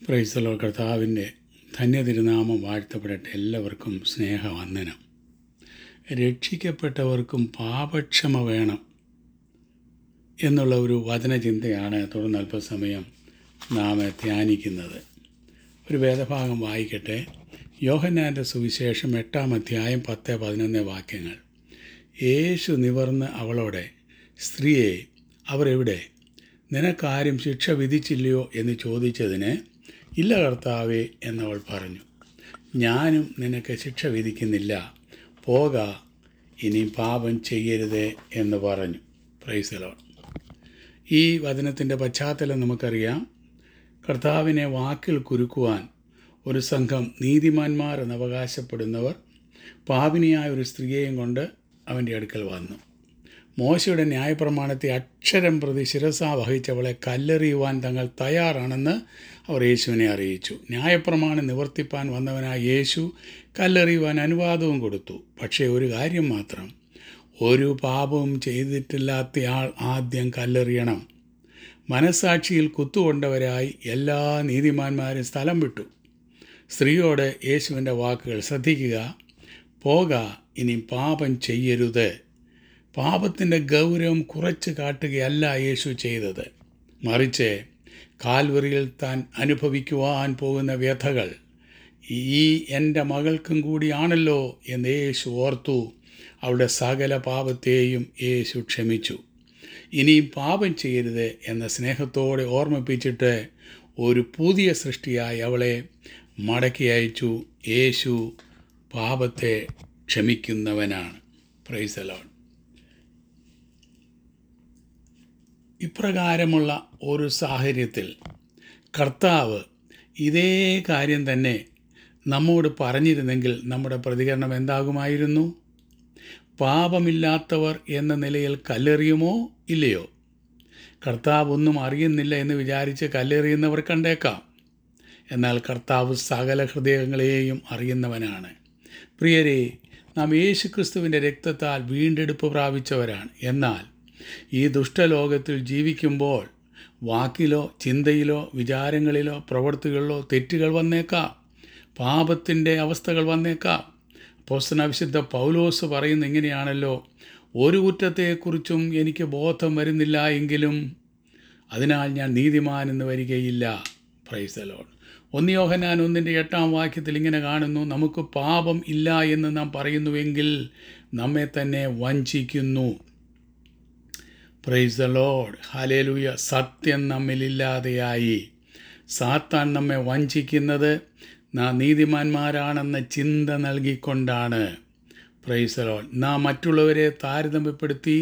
പ്രൈസലോ കർത്താവിൻ്റെ ധന്യതിരുനാമം വാഴ്ത്തപ്പെടട്ടെ എല്ലാവർക്കും സ്നേഹവന്ദനം രക്ഷിക്കപ്പെട്ടവർക്കും പാപക്ഷമ വേണം എന്നുള്ള ഒരു വചനചിന്തയാണ് തുടർന്ന് അല്പസമയം നാം ധ്യാനിക്കുന്നത് ഒരു വേദഭാഗം വായിക്കട്ടെ യോഹന്നാൻ്റെ സുവിശേഷം എട്ടാം അധ്യായം പത്ത് പതിനൊന്ന് വാക്യങ്ങൾ യേശു നിവർന്ന് അവളോടെ സ്ത്രീയെ അവർ എവിടെ നിനക്കാരും ശിക്ഷ വിധിച്ചില്ലയോ എന്ന് ചോദിച്ചതിന് ഇല്ല കർത്താവേ എന്നവൾ പറഞ്ഞു ഞാനും നിനക്ക് ശിക്ഷ വിധിക്കുന്നില്ല പോക ഇനി പാപം ചെയ്യരുതേ എന്ന് പറഞ്ഞു പ്രൈസലോ ഈ വചനത്തിൻ്റെ പശ്ചാത്തലം നമുക്കറിയാം കർത്താവിനെ വാക്കിൽ കുരുക്കുവാൻ ഒരു സംഘം നീതിമാന്മാർ എന്ന് അവകാശപ്പെടുന്നവർ പാപിനിയായ ഒരു സ്ത്രീയെയും കൊണ്ട് അവൻ്റെ അടുക്കൽ വന്നു മോശയുടെ ന്യായപ്രമാണത്തെ അക്ഷരം പ്രതി ശിരസ വഹിച്ചവളെ കല്ലെറിയുവാൻ തങ്ങൾ തയ്യാറാണെന്ന് അവർ യേശുവിനെ അറിയിച്ചു ന്യായപ്രമാണം നിവർത്തിപ്പാൻ വന്നവനായ യേശു കല്ലെറിയുവാൻ അനുവാദവും കൊടുത്തു പക്ഷേ ഒരു കാര്യം മാത്രം ഒരു പാപവും ചെയ്തിട്ടില്ലാത്തയാൾ ആദ്യം കല്ലെറിയണം മനസാക്ഷിയിൽ കുത്തുകൊണ്ടവരായി എല്ലാ നീതിമാന്മാരും സ്ഥലം വിട്ടു സ്ത്രീയോട് യേശുവിൻ്റെ വാക്കുകൾ ശ്രദ്ധിക്കുക പോക ഇനി പാപം ചെയ്യരുത് പാപത്തിൻ്റെ ഗൗരവം കുറച്ച് കാട്ടുകയല്ല യേശു ചെയ്തത് മറിച്ച് കാൽവറിയിൽ താൻ അനുഭവിക്കുവാൻ പോകുന്ന വ്യഥകൾ ഈ എൻ്റെ മകൾക്കും കൂടിയാണല്ലോ എന്ന് യേശു ഓർത്തു അവളുടെ സകല പാപത്തെയും യേശു ക്ഷമിച്ചു ഇനിയും പാപം ചെയ്യരുത് എന്ന സ്നേഹത്തോടെ ഓർമ്മിപ്പിച്ചിട്ട് ഒരു പുതിയ സൃഷ്ടിയായി അവളെ മടക്കി അയച്ചു യേശു പാപത്തെ ക്ഷമിക്കുന്നവനാണ് പ്രൈസലോൺ ഇപ്രകാരമുള്ള ഒരു സാഹചര്യത്തിൽ കർത്താവ് ഇതേ കാര്യം തന്നെ നമ്മോട് പറഞ്ഞിരുന്നെങ്കിൽ നമ്മുടെ പ്രതികരണം എന്താകുമായിരുന്നു പാപമില്ലാത്തവർ എന്ന നിലയിൽ കല്ലെറിയുമോ ഇല്ലയോ കർത്താവ് ഒന്നും അറിയുന്നില്ല എന്ന് വിചാരിച്ച് കല്ലെറിയുന്നവർ കണ്ടേക്കാം എന്നാൽ കർത്താവ് സകല ഹൃദയങ്ങളെയും അറിയുന്നവനാണ് പ്രിയരെ നാം യേശുക്രിസ്തുവിൻ്റെ രക്തത്താൽ വീണ്ടെടുപ്പ് പ്രാപിച്ചവരാണ് എന്നാൽ ഈ ദുഷ്ടലോകത്തിൽ ജീവിക്കുമ്പോൾ വാക്കിലോ ചിന്തയിലോ വിചാരങ്ങളിലോ പ്രവൃത്തികളിലോ തെറ്റുകൾ വന്നേക്കാം പാപത്തിൻ്റെ അവസ്ഥകൾ വന്നേക്കാം പോസ്റ്റന വിശുദ്ധ പൗലോസ് പറയുന്ന ഇങ്ങനെയാണല്ലോ ഒരു കുറ്റത്തെക്കുറിച്ചും എനിക്ക് ബോധം വരുന്നില്ല എങ്കിലും അതിനാൽ ഞാൻ നീതിമാൻ എന്ന് വരികയില്ല പ്രൈസലോൺ ഒന്ന് യോഹനാൻ ഒന്നിൻ്റെ എട്ടാം വാക്യത്തിൽ ഇങ്ങനെ കാണുന്നു നമുക്ക് പാപം ഇല്ല എന്ന് നാം പറയുന്നുവെങ്കിൽ നമ്മെ തന്നെ വഞ്ചിക്കുന്നു പ്രൈസ് ദ ലോഡ് ഹലേലുയ സത്യം നമ്മിലില്ലാതെയായി സാത്താൻ നമ്മെ വഞ്ചിക്കുന്നത് നാം നീതിമാന്മാരാണെന്ന ചിന്ത നൽകിക്കൊണ്ടാണ് പ്രൈസ് ദ ലോഡ് നാം മറ്റുള്ളവരെ താരതമ്യപ്പെടുത്തി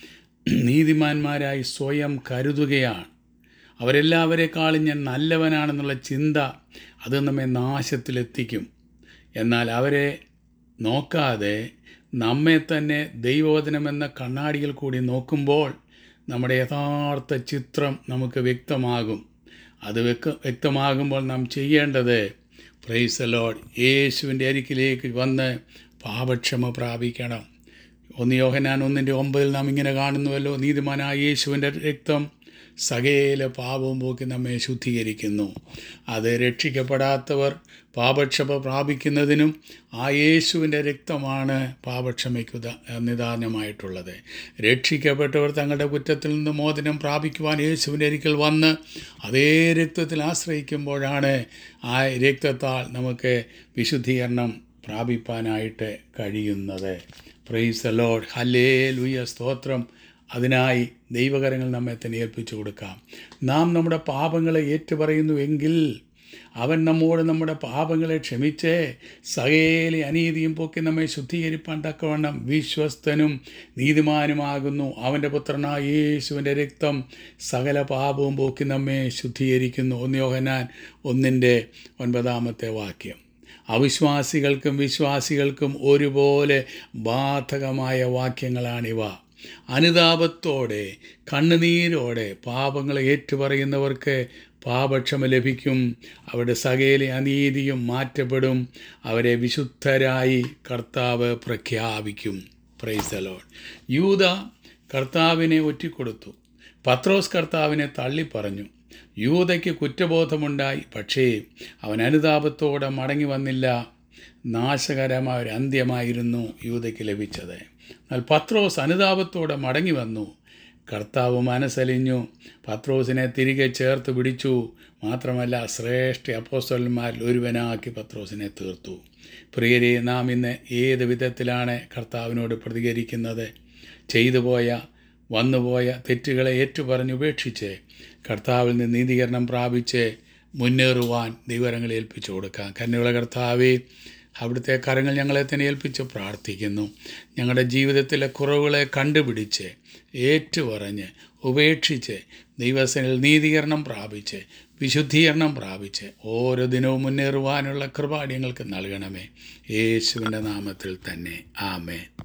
നീതിമാന്മാരായി സ്വയം കരുതുകയാണ് അവരെല്ലാവരെക്കാളും ഞാൻ നല്ലവനാണെന്നുള്ള ചിന്ത അത് നമ്മെ നാശത്തിലെത്തിക്കും എന്നാൽ അവരെ നോക്കാതെ നമ്മെ തന്നെ ദൈവവചനമെന്ന കണ്ണാടിയിൽ കൂടി നോക്കുമ്പോൾ നമ്മുടെ യഥാർത്ഥ ചിത്രം നമുക്ക് വ്യക്തമാകും അത് വ്യക്ത വ്യക്തമാകുമ്പോൾ നാം ചെയ്യേണ്ടത് പ്രൈസ് ലോഡ് യേശുവിൻ്റെ അരിക്കിലേക്ക് വന്ന് പാപക്ഷമ പ്രാപിക്കണം ഒന്ന് യോഹനാൻ ഒന്നിൻ്റെ ഒമ്പതിൽ നാം ഇങ്ങനെ കാണുന്നുവല്ലോ നീതിമാനായ യേശുവിൻ്റെ രക്തം സകല പാപവും പോക്കി നമ്മെ ശുദ്ധീകരിക്കുന്നു അത് രക്ഷിക്കപ്പെടാത്തവർ പാപക്ഷമ പ്രാപിക്കുന്നതിനും ആ യേശുവിൻ്റെ രക്തമാണ് പാപക്ഷമയ്ക്ക് നിദാനമായിട്ടുള്ളത് രക്ഷിക്കപ്പെട്ടവർ തങ്ങളുടെ കുറ്റത്തിൽ നിന്ന് മോചനം പ്രാപിക്കുവാൻ യേശുവിൻ്റെ ഒരിക്കൽ വന്ന് അതേ രക്തത്തിൽ ആശ്രയിക്കുമ്പോഴാണ് ആ രക്തത്താൽ നമുക്ക് വിശുദ്ധീകരണം പ്രാപിപ്പാനായിട്ട് കഴിയുന്നത് പ്രൈസ് ലോഡ് ഹല്ലേ ലുയ സ്തോത്രം അതിനായി ദൈവകരങ്ങൾ നമ്മെ തന്നെ ഏൽപ്പിച്ചു കൊടുക്കാം നാം നമ്മുടെ പാപങ്ങളെ ഏറ്റുപറയുന്നുവെങ്കിൽ അവൻ നമ്മോട് നമ്മുടെ പാപങ്ങളെ ക്ഷമിച്ച് സകേല അനീതിയും പോക്കി നമ്മെ ശുദ്ധീകരിപ്പാൻ തക്കവണ്ണം വിശ്വസ്തനും നീതിമാനുമാകുന്നു അവൻ്റെ പുത്രനായ യേശുവിൻ്റെ രക്തം സകല പാപവും പോക്കി നമ്മെ ശുദ്ധീകരിക്കുന്നു ഒന്ന് യോഹനാൻ ഒന്നിൻ്റെ ഒൻപതാമത്തെ വാക്യം അവിശ്വാസികൾക്കും വിശ്വാസികൾക്കും ഒരുപോലെ ബാധകമായ വാക്യങ്ങളാണിവ അനുതാപത്തോടെ കണ്ണുനീരോടെ പാപങ്ങളെ ഏറ്റുപറയുന്നവർക്ക് പാപക്ഷമ ലഭിക്കും അവരുടെ സകല അനീതിയും മാറ്റപ്പെടും അവരെ വിശുദ്ധരായി കർത്താവ് പ്രഖ്യാപിക്കും പ്രൈസലോൺ യൂത കർത്താവിനെ ഒറ്റിക്കൊടുത്തു പത്രോസ് കർത്താവിനെ തള്ളിപ്പറഞ്ഞു യൂതയ്ക്ക് കുറ്റബോധമുണ്ടായി പക്ഷേ അവൻ അനുതാപത്തോടെ മടങ്ങി വന്നില്ല നാശകരമായ ഒരു അന്ത്യമായിരുന്നു യൂതയ്ക്ക് ലഭിച്ചത് എന്നാൽ പത്രോസ് അനുതാപത്തോടെ മടങ്ങി വന്നു കർത്താവ് മനസ്സലിഞ്ഞു പത്രോസിനെ തിരികെ ചേർത്ത് പിടിച്ചു മാത്രമല്ല ശ്രേഷ്ഠ അപ്പോസ്തലന്മാരിൽ ഒരുവനാക്കി പത്രോസിനെ തീർത്തു പ്രിയരെ നാം ഇന്ന് ഏത് വിധത്തിലാണ് കർത്താവിനോട് പ്രതികരിക്കുന്നത് ചെയ്തു പോയ വന്നുപോയ തെറ്റുകളെ ഏറ്റുപറഞ്ഞ് ഉപേക്ഷിച്ച് കർത്താവിൽ നിന്ന് നീതീകരണം പ്രാപിച്ച് മുന്നേറുവാൻ ദൈവരങ്ങളെ ഏൽപ്പിച്ചു കൊടുക്കാം കന്നുള്ള കർത്താവേ അവിടുത്തെ കരങ്ങൾ ഞങ്ങളെ തന്നെ ഏൽപ്പിച്ച് പ്രാർത്ഥിക്കുന്നു ഞങ്ങളുടെ ജീവിതത്തിലെ കുറവുകളെ കണ്ടുപിടിച്ച് ഏറ്റുപറഞ്ഞ് ഉപേക്ഷിച്ച് ദൈവസനിൽ നീതീകരണം പ്രാപിച്ച് വിശുദ്ധീകരണം പ്രാപിച്ച് ഓരോ ദിനവും മുന്നേറുവാനുള്ള കൃപാടി ഞങ്ങൾക്ക് നൽകണമേ യേശുവിൻ്റെ നാമത്തിൽ തന്നെ ആമേ